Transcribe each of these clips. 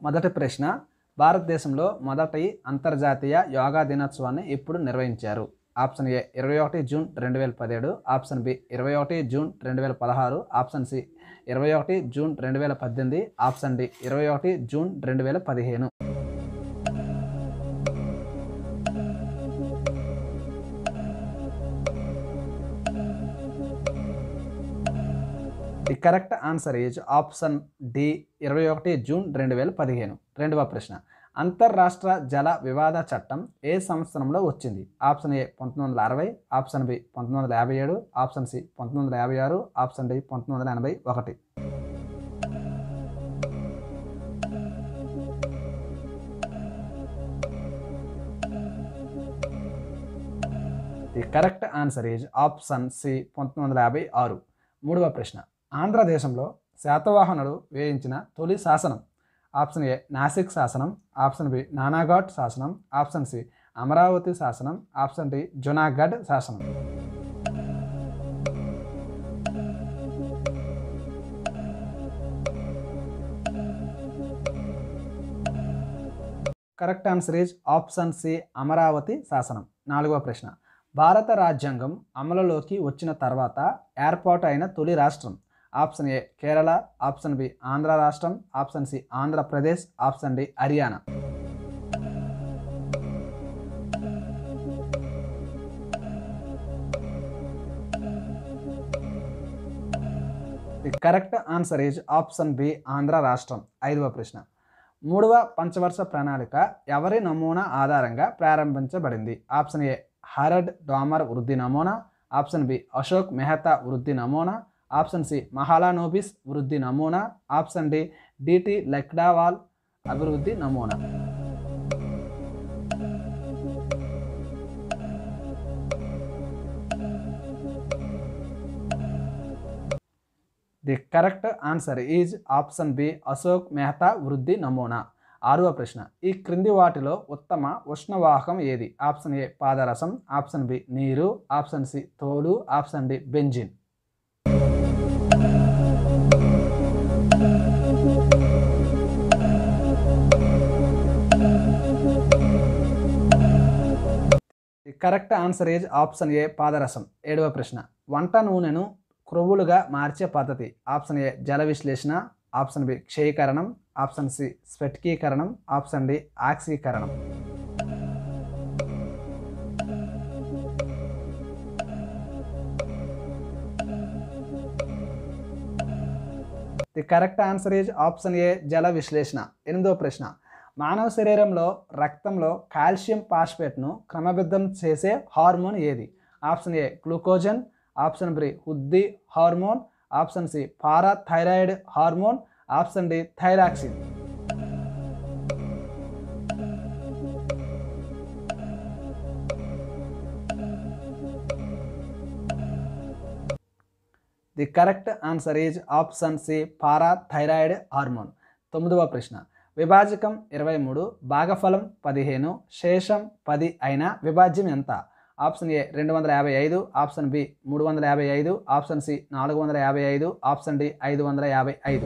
మొదటి ప్రశ్న భారతదేశంలో మొదటి అంతర్జాతీయ యోగా దినోత్సవాన్ని ఎప్పుడు నిర్వహించారు ఆప్షన్ ఏ ఇరవై ఒకటి జూన్ రెండు వేల పదిహేడు ఆప్షన్ బి ఇరవై ఒకటి జూన్ రెండు వేల పదహారు ఆప్షన్ సి ఇరవై ఒకటి జూన్ రెండు వేల పద్దెనిమిది ఆప్షన్ డి ఇరవై ఒకటి జూన్ రెండు వేల పదిహేను the correct answer is option D ఇరవై ఒకటి జూన్ రెండు వేల పదిహేను రెండవ ప్రశ్న అంతర్రాష్ట్ర జల వివాద చట్టం ఏ సంవత్సరంలో వచ్చింది ఆప్షన్ ఏ పంతొమ్మిది వందల అరవై ఆప్షన్ బి పంతొమ్మిది వందల యాభై ఏడు ఆప్షన్ సి పంతొమ్మిది వందల యాభై ఆరు ఆప్షన్ డి పంతొమ్మిది వందల ఎనభై ఒకటి the correct answer is option C పంతొమ్మిది వందల యాభై ఆరు మూడవ ప్రశ్న ఆంధ్రదేశంలో శాతవాహనుడు వేయించిన తొలి శాసనం ఆప్షన్ ఏ నాసిక్ శాసనం ఆప్షన్ బి నానాఘాట్ శాసనం ఆప్షన్ సి అమరావతి శాసనం ఆప్షన్ డి జునాగఢ్ శాసనం correct answer is option C Amaravati శాసనం నాలుగవ ప్రశ్న భారత రాజ్యాంగం అమలులోకి వచ్చిన తర్వాత ఏర్పాటు అయిన తొలి రాష్ట్రం option A Kerala option B Andhra రాష్ట్రం option C Andhra Pradesh option D Haryana the correct answer is option B Andhra రాష్ట్రం ఐదవ ప్రశ్న మూడవ పంచవర్ష ప్రణాళిక ఎవరి నమూనా ఆధారంగా ప్రారంభించబడింది ఆప్షన్ ఏ హరడ్ డామర్ వృద్ధి నమూనా ఆప్షన్ బి అశోక్ మెహతా వృద్ధి నమూనా ఆప్షన్ సి మహాలానోబిస్ వృద్ధి నమూనా ఆప్షన్ డి డిటి లెక్డావాల్ అభివృద్ధి నమూనా the correct answer is option B Ashok Mehta వృద్ధి నమూనా ఆరవ ప్రశ్న ఈ క్రింది వాటిలో ఉత్తమ ఉష్ణవాహకం ఏది ఆప్షన్ ఏ పాదరసం ఆప్షన్ బి నీరు ఆప్షన్ సి తోలు option D benzene the correct answer is option A పాదరసం ఏడవ ప్రశ్న వంట నూనెను క్రొవ్వులుగా మార్చే పద్ధతి ఆప్షన్ ఏ జల విశ్లేషణ ఆప్షన్ బి క్షయీకరణం ఆప్షన్ సి స్ఫటికీకరణం ఆప్షన్ డి ఆక్సీకరణం the correct answer is option A జల విశ్లేషణ ఎనిమిదో ప్రశ్న మానవ శరీరంలో రక్తంలో కాల్షియం పాస్పేట్ను క్రమబద్ధం చేసే హార్మోన్ ఏది option A glucagon option B హుద్ది hormone option C parathyroid hormone option D thyroxine the correct answer is option C parathyroid hormone తొమ్మిదవ ప్రశ్న విభాజకం ఇరవై మూడు భాగఫలం పదిహేను శేషం పది అయిన విభాజ్యం ఎంత ఆప్షన్ ఏ రెండు వందల యాభై ఐదు ఆప్షన్ బి మూడు వందల యాభై ఐదు ఆప్షన్ సి నాలుగు వందల యాభై ఐదు ఆప్షన్ డి ఐదు వందల యాభై ఐదు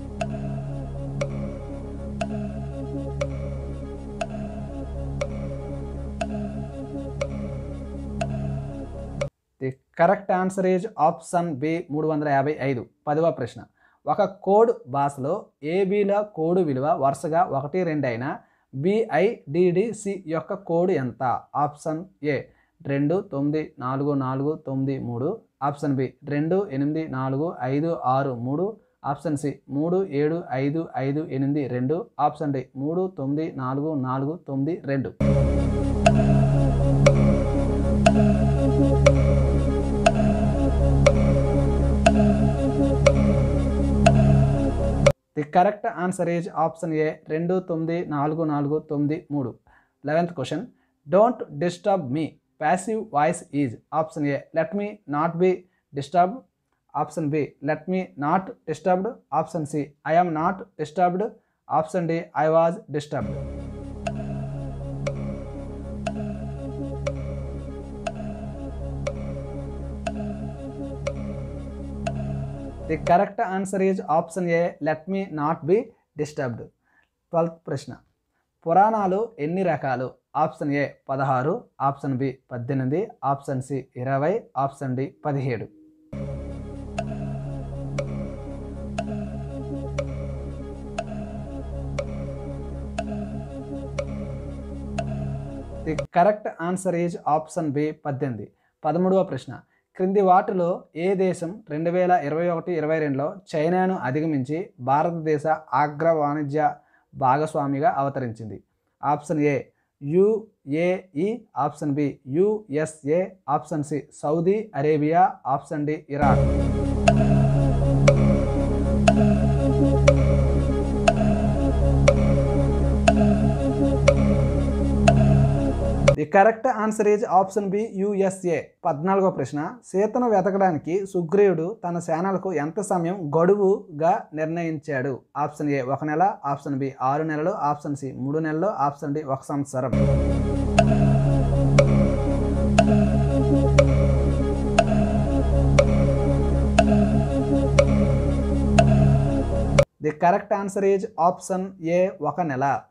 the correct answer is option B మూడు వందల యాభై ఐదు పదవ ప్రశ్న ఒక కోడ్ భాషలో ఏబీల కోడ్ విలువ వరుసగా ఒకటి రెండు అయినా బిఐడిడిసి యొక్క కోడ్ ఎంత ఆప్షన్ ఏ రెండు తొమ్మిది నాలుగు నాలుగు తొమ్మిది మూడు ఆప్షన్ బి రెండు ఎనిమిది నాలుగు ఐదు ఆరు మూడు ఆప్షన్ సి మూడు ఏడు ఐదు ఐదు ఎనిమిది రెండు ఆప్షన్ డి మూడు తొమ్మిది నాలుగు నాలుగు తొమ్మిది రెండు the correct answer is option A రెండు తొమ్మిది నాలుగు నాలుగు తొమ్మిది మూడు eleventh question don't disturb me passive voice is option A let me not be disturb option B let me not disturbed option C I am not disturbed option D I was disturbed the correct answer is option A let me not be disturbed twelfth ప్రశ్న పురాణాలు ఎన్ని రకాలు option A పదహారు option B పద్దెనిమిది option C ఇరవై option D పదిహేడు the correct answer is option B పద్దెనిమిది పదమూడవ ప్రశ్న క్రింది వాటిలో ఏ దేశం రెండు వేల ఇరవై ఒకటి ఇరవై రెండులో చైనాను అధిగమించి భారతదేశ అగ్ర వాణిజ్య భాగస్వామిగా అవతరించింది option A UAE option B USA option C Saudi Arabia option D Iraq the correct answer is option B USA పద్నాలుగో ప్రశ్న సీతను వెతకడానికి సుగ్రీవుడు తన సేనలకు ఎంత సమయం గడువుగా నిర్ణయించాడు ఆప్షన్ ఏ ఒక నెల ఆప్షన్ బి ఆరు నెలలు ఆప్షన్ సి మూడు నెలలు ఆప్షన్ డి ఒక సంవత్సరం the correct answer is option A ఒక నెల